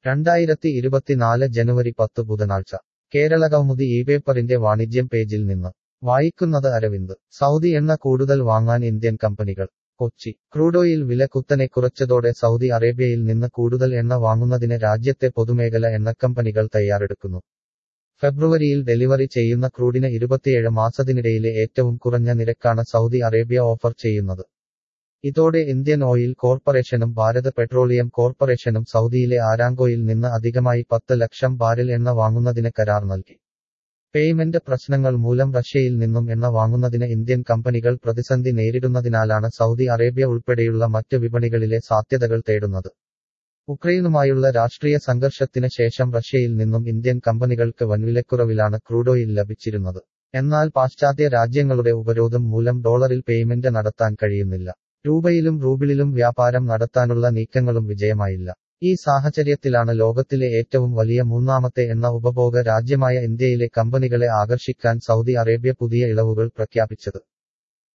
രണ്ടായിരത്തി ഇരുപത്തിനാല് ജനുവരി പത്ത് ബുധനാഴ്ച കേരളകൗമുദി ഈ പേപ്പറിന്റെ വാണിജ്യം പേജിൽ നിന്ന് വായിക്കുന്നത് അരവിന്ദ് സൗദി എണ്ണ കൂടുതൽ വാങ്ങാൻ ഇന്ത്യൻ കമ്പനികൾ കൊച്ചി ക്രൂഡോയിൽ വില കുത്തനെ കുറച്ചതോടെ സൗദി അറേബ്യയിൽ നിന്ന് കൂടുതൽ എണ്ണ വാങ്ങുന്നതിന് രാജ്യത്തെ പൊതുമേഖല എണ്ണക്കമ്പനികൾ തയ്യാറെടുക്കുന്നു ഫെബ്രുവരിയിൽ ഡെലിവറി ചെയ്യുന്ന ക്രൂഡിന് ഇരുപത്തിയേഴ് മാസത്തിനിടയിലെ ഏറ്റവും കുറഞ്ഞ നിരക്കാണ് സൗദി അറേബ്യ ഓഫർ ചെയ്യുന്നത് ഇതോടെ ഇന്ത്യൻ ഓയിൽ കോർപ്പറേഷനും ഭാരത് പെട്രോളിയം കോർപ്പറേഷനും സൗദിയിലെ ആരാങ്കോയിൽ നിന്ന് അധികമായി പത്ത് ലക്ഷം ബാരൽ എണ്ണ വാങ്ങുന്നതിന് കരാർ നൽകി പേയ്മെന്റ് പ്രശ്നങ്ങൾ മൂലം റഷ്യയിൽ നിന്നും എണ്ണ വാങ്ങുന്നതിന് ഇന്ത്യൻ കമ്പനികൾ പ്രതിസന്ധി നേരിടുന്നതിനാലാണ് സൗദി അറേബ്യ ഉൾപ്പെടെയുള്ള മറ്റ് വിപണികളിലെ സാധ്യതകൾ തേടുന്നത് ഉക്രൈനുമായുള്ള രാഷ്ട്രീയ സംഘർഷത്തിന് ശേഷം റഷ്യയിൽ നിന്നും ഇന്ത്യൻ കമ്പനികൾക്ക് വൻവിലക്കുറവിലാണ് ക്രൂഡോയിൽ ലഭിച്ചിരുന്നത് എന്നാൽ പാശ്ചാത്യ രാജ്യങ്ങളുടെ ഉപരോധം മൂലം ഡോളറിൽ പേയ്മെന്റ് നടത്താൻ കഴിയുന്നില്ല രൂപയിലും റൂബിളിലും വ്യാപാരം നടത്താനുള്ള നീക്കങ്ങളും വിജയമായില്ല ഈ സാഹചര്യത്തിലാണ് ലോകത്തിലെ ഏറ്റവും വലിയ മൂന്നാമത്തെ എണ്ണ ഉപഭോഗ രാജ്യമായ ഇന്ത്യയിലെ കമ്പനികളെ ആകർഷിക്കാൻ സൗദി അറേബ്യ പുതിയ ഇളവുകൾ പ്രഖ്യാപിച്ചത്